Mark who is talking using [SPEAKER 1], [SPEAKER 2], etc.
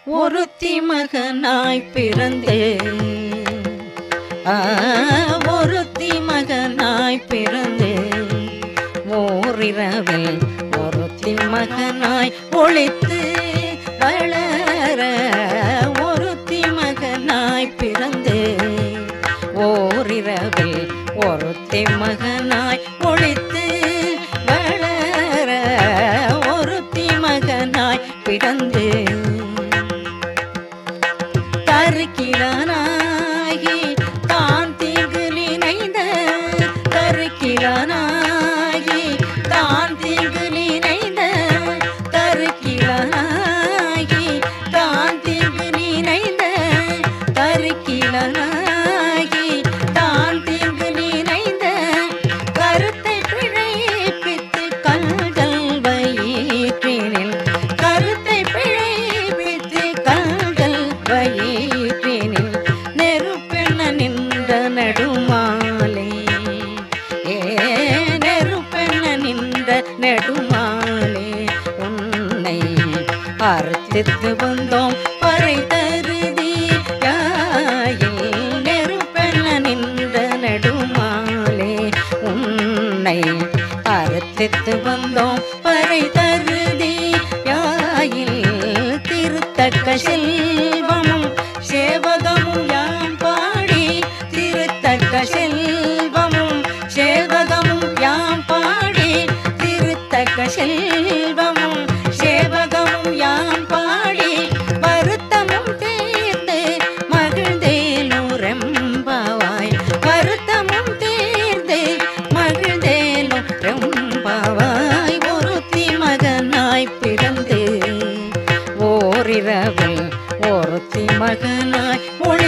[SPEAKER 1] ஒருத்தி மகனாய் பிறந்து ஆ, ஒருத்தி மகனாய் பிறந்து ஓரிரவில் ஒருத்தி மகனாய் ஒளித்து வளர ஒருத்தி மகனாய் பிறந்து ஓரிரவில் ஒருத்தி மகனாய் ஒளித்து வளர ஒருத்தி மகனாய் பிறந்து தருக்கிறானாகி தான் தீங்கு நினைந்த தருக்கிறானாகி தான் தீங்கு நினைந்த தருக்கிறானாகி தான் தீங்கு நினைந்த தருக்கிறானாகி தான் தீங்கு நினைந்த கருத்தை பிழைப்பித்து கல்கள் வயிற்றினில் கருத்தை பிழைப்பித்து கல்கள் வயிற்றினில் நெருப்பென நின்ற நடுமாலே ஏ நெருப்பென நின்ற நெடுமாலே உன்னை அர்த்தித்து வந்தோம் பறை தருதி யாயில் நெருப்பென நின்ற நெடுமாலே உன்னை அறுத்தித்து வந்தோம் பறை தருதி யாயில் திருத்தக்க செல்வமும் சேவகமும் யாம் பாடி திருத்தக்க செல்வமும் சேவகமும் யாம் பாடி திருத்தக்க செல்வமும் சேவகமும் யாம் பாடி வருத்தமும் தீர்த்து மகிழ்ந்தேலூரெம்பாவாய் வருத்தமும் தீர்ந்து மகிழ்ந்தேலும் ரெம்பாவாய் ஒருத்தி மகனாய் பிறந்து ஓரிரவில் ஒருத்தி மகனாய் ஒளி